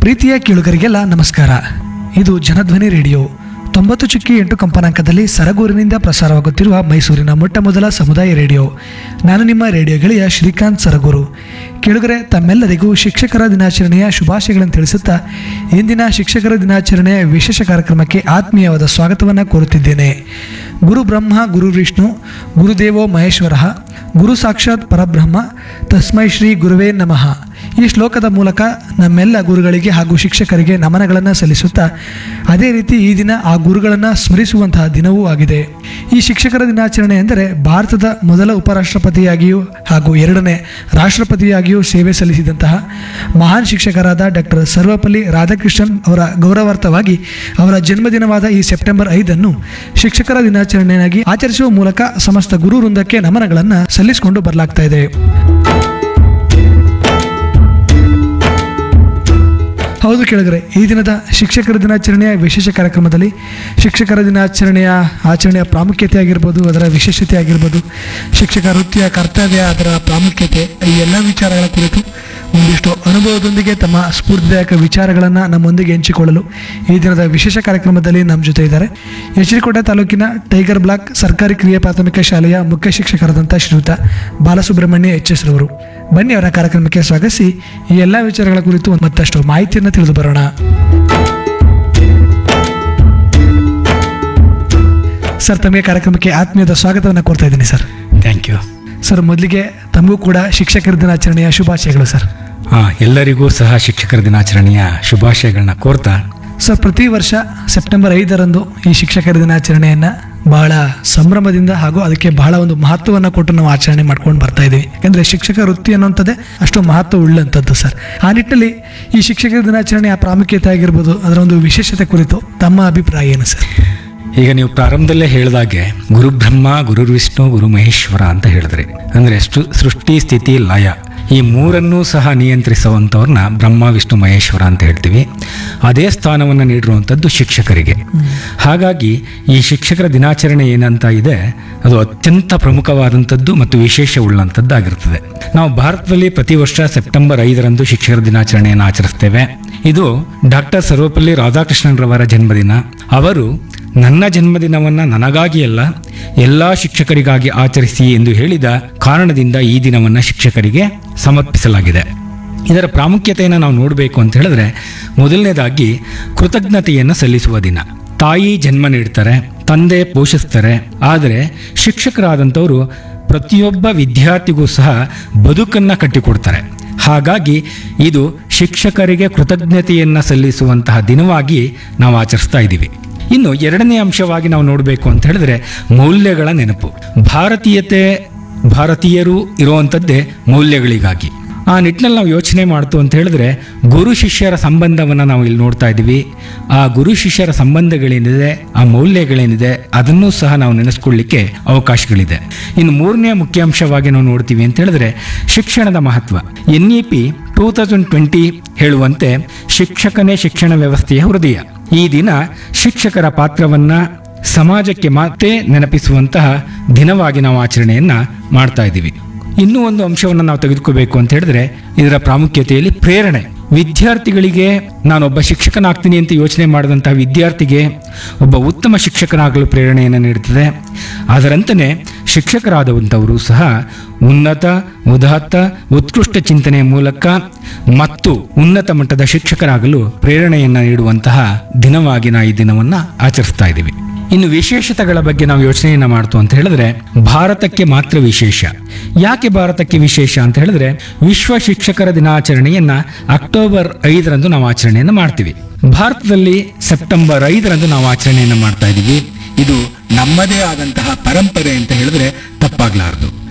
ಪ್ರೀತಿಯ ಕೇಳುಗರಿಗೆಲ್ಲ ನಮಸ್ಕಾರ ಇದು ಜನಧ್ವನಿ ರೇಡಿಯೋ ತೊಂಬತ್ತು ಚುಕ್ಕಿ ಎಂಟು ಕಂಪನಾಂಕದಲ್ಲಿ ಸರಗೂರಿನಿಂದ ಪ್ರಸಾರವಾಗುತ್ತಿರುವ ಮೈಸೂರಿನ ಮೊಟ್ಟ ಮೊದಲ ಸಮುದಾಯ ರೇಡಿಯೋ ನಾನು ನಿಮ್ಮ ರೇಡಿಯೋ ಗೆಳೆಯ ಶ್ರೀಕಾಂತ್ ಸರಗೂರು ಕೇಳುಗರೆ ತಮ್ಮೆಲ್ಲರಿಗೂ ಶಿಕ್ಷಕರ ದಿನಾಚರಣೆಯ ಶುಭಾಶಯಗಳನ್ನು ತಿಳಿಸುತ್ತಾ ಇಂದಿನ ಶಿಕ್ಷಕರ ದಿನಾಚರಣೆಯ ವಿಶೇಷ ಕಾರ್ಯಕ್ರಮಕ್ಕೆ ಆತ್ಮೀಯವಾದ ಸ್ವಾಗತವನ್ನು ಕೋರುತ್ತಿದ್ದೇನೆ ಗುರು ಬ್ರಹ್ಮ ಗುರು ವಿಷ್ಣು ಗುರುದೇವೋ ಮಹೇಶ್ವರ ಗುರು ಸಾಕ್ಷಾತ್ ಪರಬ್ರಹ್ಮ ತಸ್ಮೈ ಶ್ರೀ ಗುರುವೇ ನಮಃ ಈ ಶ್ಲೋಕದ ಮೂಲಕ ನಮ್ಮೆಲ್ಲ ಗುರುಗಳಿಗೆ ಹಾಗೂ ಶಿಕ್ಷಕರಿಗೆ ನಮನಗಳನ್ನು ಸಲ್ಲಿಸುತ್ತಾ ಅದೇ ರೀತಿ ಈ ದಿನ ಆ ಗುರುಗಳನ್ನು ಸ್ಮರಿಸುವಂತಹ ದಿನವೂ ಆಗಿದೆ ಈ ಶಿಕ್ಷಕರ ದಿನಾಚರಣೆ ಎಂದರೆ ಭಾರತದ ಮೊದಲ ಉಪರಾಷ್ಟ್ರಪತಿಯಾಗಿಯೂ ಹಾಗೂ ಎರಡನೇ ರಾಷ್ಟ್ರಪತಿಯಾಗಿಯೂ ಸೇವೆ ಸಲ್ಲಿಸಿದಂತಹ ಮಹಾನ್ ಶಿಕ್ಷಕರಾದ ಡಾಕ್ಟರ್ ಸರ್ವಪಲ್ಲಿ ರಾಧಾಕೃಷ್ಣನ್ ಅವರ ಗೌರವಾರ್ಥವಾಗಿ ಅವರ ಜನ್ಮದಿನವಾದ ಈ ಸೆಪ್ಟೆಂಬರ್ ಐದನ್ನು ಶಿಕ್ಷಕರ ದಿನಾಚರಣೆಯಾಗಿ ಆಚರಿಸುವ ಮೂಲಕ ಸಮಸ್ತ ಗುರು ವೃಂದಕ್ಕೆ ನಮನಗಳನ್ನು ಸಲ್ಲಿಸಿಕೊಂಡು ಬರಲಾಗ್ತಾ ಇದೆ ಹೌದು ಕೇಳಿದ್ರೆ ಈ ದಿನದ ಶಿಕ್ಷಕರ ದಿನಾಚರಣೆಯ ವಿಶೇಷ ಕಾರ್ಯಕ್ರಮದಲ್ಲಿ ಶಿಕ್ಷಕರ ದಿನಾಚರಣೆಯ ಆಚರಣೆಯ ಪ್ರಾಮುಖ್ಯತೆ ಆಗಿರ್ಬೋದು ಅದರ ವಿಶೇಷತೆ ಆಗಿರ್ಬೋದು ಶಿಕ್ಷಕ ವೃತ್ತಿಯ ಕರ್ತವ್ಯ ಅದರ ಪ್ರಾಮುಖ್ಯತೆ ಈ ಎಲ್ಲ ವಿಚಾರಗಳ ಕುರಿತು ಒಂದಿಷ್ಟು ಅನುಭವದೊಂದಿಗೆ ತಮ್ಮ ಸ್ಫೂರ್ತಿದಾಯಕ ವಿಚಾರಗಳನ್ನು ನಮ್ಮೊಂದಿಗೆ ಹಂಚಿಕೊಳ್ಳಲು ಈ ದಿನದ ವಿಶೇಷ ಕಾರ್ಯಕ್ರಮದಲ್ಲಿ ನಮ್ಮ ಜೊತೆ ಇದ್ದಾರೆ ಎಚ್ಚರಿಕೋಟೆ ತಾಲೂಕಿನ ಟೈಗರ್ ಬ್ಲಾಕ್ ಸರ್ಕಾರಿ ಕಿರಿಯ ಪ್ರಾಥಮಿಕ ಶಾಲೆಯ ಮುಖ್ಯ ಶಿಕ್ಷಕರಾದಂಥ ಶ್ರೀಯುತ ಬಾಲಸುಬ್ರಹ್ಮಣ್ಯ ಎಚ್ ಎಸ್ ರವರು ಬನ್ನಿ ಅವರ ಕಾರ್ಯಕ್ರಮಕ್ಕೆ ಸ್ವಾಗತಿಸಿ ಈ ಎಲ್ಲ ವಿಚಾರಗಳ ಕುರಿತು ಮತ್ತಷ್ಟು ಮಾಹಿತಿಯನ್ನು ತಿಳಿದು ಬರೋಣ ಸರ್ ತಮಗೆ ಕಾರ್ಯಕ್ರಮಕ್ಕೆ ಆತ್ಮೀಯದ ಸ್ವಾಗತವನ್ನು ಕೋರ್ತಾ ಇದ್ದೀನಿ ಸರ್ ಥ್ಯಾಂಕ್ ಯು ಸರ್ ಮೊದಲಿಗೆ ತಮಗೂ ಕೂಡ ಶಿಕ್ಷಕರ ದಿನಾಚರಣೆಯ ಶುಭಾಶಯಗಳು ಸರ್ ಹಾಂ ಎಲ್ಲರಿಗೂ ಸಹ ಶಿಕ್ಷಕರ ದಿನಾಚರಣೆಯ ಶುಭಾಶಯಗಳನ್ನ ಕೋರ್ತಾ ಸರ್ ಪ್ರತಿ ವರ್ಷ ಸೆಪ್ಟೆಂಬರ್ ಐದರಂದು ಈ ಶಿಕ್ಷಕರ ದಿನಾಚರಣೆಯನ್ನು ಬಹಳ ಸಂಭ್ರಮದಿಂದ ಹಾಗೂ ಅದಕ್ಕೆ ಬಹಳ ಒಂದು ಮಹತ್ವವನ್ನು ಕೊಟ್ಟು ನಾವು ಆಚರಣೆ ಮಾಡ್ಕೊಂಡು ಬರ್ತಾ ಇದ್ದೀವಿ ಯಾಕಂದರೆ ಶಿಕ್ಷಕ ವೃತ್ತಿ ಅನ್ನುವಂಥದ್ದೇ ಅಷ್ಟು ಮಹತ್ವ ಉಳ್ಳಂಥದ್ದು ಸರ್ ಆ ನಿಟ್ಟಿನಲ್ಲಿ ಈ ಶಿಕ್ಷಕರ ದಿನಾಚರಣೆಯ ಪ್ರಾಮುಖ್ಯತೆ ಆಗಿರ್ಬೋದು ಅದರ ಒಂದು ವಿಶೇಷತೆ ಕುರಿತು ತಮ್ಮ ಅಭಿಪ್ರಾಯ ಏನು ಸರ್ ಈಗ ನೀವು ಪ್ರಾರಂಭದಲ್ಲೇ ಹೇಳಿದಾಗೆ ಗುರು ಬ್ರಹ್ಮ ಗುರು ವಿಷ್ಣು ಗುರು ಮಹೇಶ್ವರ ಅಂತ ಹೇಳಿದ್ರಿ ಅಂದ್ರೆ ಎಷ್ಟು ಸೃಷ್ಟಿ ಸ್ಥಿತಿ ಲಯ ಈ ಮೂರನ್ನೂ ಸಹ ನಿಯಂತ್ರಿಸುವಂಥವ್ರನ್ನ ಬ್ರಹ್ಮ ವಿಷ್ಣು ಮಹೇಶ್ವರ ಅಂತ ಹೇಳ್ತೀವಿ ಅದೇ ಸ್ಥಾನವನ್ನು ನೀಡಿರುವಂಥದ್ದು ಶಿಕ್ಷಕರಿಗೆ ಹಾಗಾಗಿ ಈ ಶಿಕ್ಷಕರ ದಿನಾಚರಣೆ ಏನಂತ ಇದೆ ಅದು ಅತ್ಯಂತ ಪ್ರಮುಖವಾದಂಥದ್ದು ಮತ್ತು ವಿಶೇಷ ಉಳ್ಳಂಥದ್ದಾಗಿರ್ತದೆ ನಾವು ಭಾರತದಲ್ಲಿ ಪ್ರತಿ ವರ್ಷ ಸೆಪ್ಟೆಂಬರ್ ಐದರಂದು ಶಿಕ್ಷಕರ ದಿನಾಚರಣೆಯನ್ನು ಆಚರಿಸ್ತೇವೆ ಇದು ಡಾಕ್ಟರ್ ಸರ್ವಪಲ್ಲಿ ರಾಧಾಕೃಷ್ಣನ್ರವರ ಜನ್ಮದಿನ ಅವರು ನನ್ನ ಜನ್ಮದಿನವನ್ನು ನನಗಾಗಿ ಅಲ್ಲ ಎಲ್ಲ ಶಿಕ್ಷಕರಿಗಾಗಿ ಆಚರಿಸಿ ಎಂದು ಹೇಳಿದ ಕಾರಣದಿಂದ ಈ ದಿನವನ್ನು ಶಿಕ್ಷಕರಿಗೆ ಸಮರ್ಪಿಸಲಾಗಿದೆ ಇದರ ಪ್ರಾಮುಖ್ಯತೆಯನ್ನು ನಾವು ನೋಡಬೇಕು ಅಂತ ಹೇಳಿದ್ರೆ ಮೊದಲನೇದಾಗಿ ಕೃತಜ್ಞತೆಯನ್ನು ಸಲ್ಲಿಸುವ ದಿನ ತಾಯಿ ಜನ್ಮ ನೀಡ್ತಾರೆ ತಂದೆ ಪೋಷಿಸ್ತಾರೆ ಆದರೆ ಶಿಕ್ಷಕರಾದಂಥವರು ಪ್ರತಿಯೊಬ್ಬ ವಿದ್ಯಾರ್ಥಿಗೂ ಸಹ ಬದುಕನ್ನು ಕಟ್ಟಿಕೊಡ್ತಾರೆ ಹಾಗಾಗಿ ಇದು ಶಿಕ್ಷಕರಿಗೆ ಕೃತಜ್ಞತೆಯನ್ನು ಸಲ್ಲಿಸುವಂತಹ ದಿನವಾಗಿ ನಾವು ಆಚರಿಸ್ತಾ ಇದ್ದೀವಿ ಇನ್ನು ಎರಡನೇ ಅಂಶವಾಗಿ ನಾವು ನೋಡಬೇಕು ಅಂತ ಹೇಳಿದ್ರೆ ಮೌಲ್ಯಗಳ ನೆನಪು ಭಾರತೀಯತೆ ಭಾರತೀಯರು ಇರುವಂಥದ್ದೇ ಮೌಲ್ಯಗಳಿಗಾಗಿ ಆ ನಿಟ್ಟಿನಲ್ಲಿ ನಾವು ಯೋಚನೆ ಮಾಡ್ತು ಅಂತ ಹೇಳಿದ್ರೆ ಗುರು ಶಿಷ್ಯರ ಸಂಬಂಧವನ್ನು ನಾವು ಇಲ್ಲಿ ನೋಡ್ತಾ ಇದ್ದೀವಿ ಆ ಗುರು ಶಿಷ್ಯರ ಸಂಬಂಧಗಳೇನಿದೆ ಆ ಮೌಲ್ಯಗಳೇನಿದೆ ಅದನ್ನೂ ಸಹ ನಾವು ನೆನೆಸ್ಕೊಳ್ಳಿಕ್ಕೆ ಅವಕಾಶಗಳಿದೆ ಇನ್ನು ಮೂರನೇ ಮುಖ್ಯ ಅಂಶವಾಗಿ ನಾವು ನೋಡ್ತೀವಿ ಅಂತ ಹೇಳಿದ್ರೆ ಶಿಕ್ಷಣದ ಮಹತ್ವ N E P two thousand twenty ಹೇಳುವಂತೆ ಶಿಕ್ಷಕನೇ ಶಿಕ್ಷಣ ವ್ಯವಸ್ಥೆಯ ಹೃದಯ ಈ ದಿನ ಶಿಕ್ಷಕರ ಪಾತ್ರವನ್ನ ಸಮಾಜಕ್ಕೆ ಮತ್ತೆ ನೆನಪಿಸುವಂತಹ ದಿನವಾಗಿ ನಾವು ಆಚರಣೆಯನ್ನ ಮಾಡ್ತಾ ಇದ್ದೀವಿ ಇನ್ನೂ ಒಂದು ಅಂಶವನ್ನು ನಾವು ತೆಗೆದುಕೋಬೇಕು ಅಂತ ಹೇಳಿದ್ರೆ ಇದರ ಪ್ರಾಮುಖ್ಯತೆಯಲ್ಲಿ ಪ್ರೇರಣೆ ವಿದ್ಯಾರ್ಥಿಗಳಿಗೆ ನಾನೊಬ್ಬ ಶಿಕ್ಷಕನಾಗ್ತೀನಿ ಅಂತ ಯೋಚನೆ ಮಾಡಿದಂತಹ ವಿದ್ಯಾರ್ಥಿಗೆ ಒಬ್ಬ ಉತ್ತಮ ಶಿಕ್ಷಕನಾಗಲು ಪ್ರೇರಣೆಯನ್ನು ನೀಡುತ್ತದೆ ಅದರಂತೆಯೇ ಶಿಕ್ಷಕರಾದಂಥವರು ಸಹ ಉನ್ನತ ಉದಾತ್ತ ಉತ್ಕೃಷ್ಟ ಚಿಂತನೆಯ ಮೂಲಕ ಮತ್ತು ಉನ್ನತ ಮಟ್ಟದ ಶಿಕ್ಷಕರಾಗಲು ಪ್ರೇರಣೆಯನ್ನು ನೀಡುವಂತಹ ದಿನವಾಗಿ ನಾವು ಈ ದಿನವನ್ನು ಆಚರಿಸ್ತಾ ಇದ್ದೀವಿ ಇನ್ನು ವಿಶೇಷತೆಗಳ ಬಗ್ಗೆ ನಾವು ಯೋಚನೆಯನ್ನ ಮಾಡ್ತು ಅಂತ ಹೇಳಿದ್ರೆ ಭಾರತಕ್ಕೆ ಮಾತ್ರ ವಿಶೇಷ ಯಾಕೆ ಭಾರತಕ್ಕೆ ವಿಶೇಷ ಅಂತ ಹೇಳಿದ್ರೆ ವಿಶ್ವ ಶಿಕ್ಷಕರ ದಿನಾಚರಣೆಯನ್ನ ಅಕ್ಟೋಬರ್ ಐದರಂದು ನಾವು ಆಚರಣೆಯನ್ನು ಮಾಡ್ತೀವಿ ಭಾರತದಲ್ಲಿ ಸೆಪ್ಟೆಂಬರ್ ಐದರಂದು ನಾವು ಆಚರಣೆಯನ್ನು ಮಾಡ್ತಾ ಇದ್ದೀವಿ ಇದು ನಮ್ಮದೇ ಆದಂತಹ ಪರಂಪರೆ ಅಂತ ಹೇಳಿದ್ರೆ ತಪ್ಪಾಗ್ಲಾರದು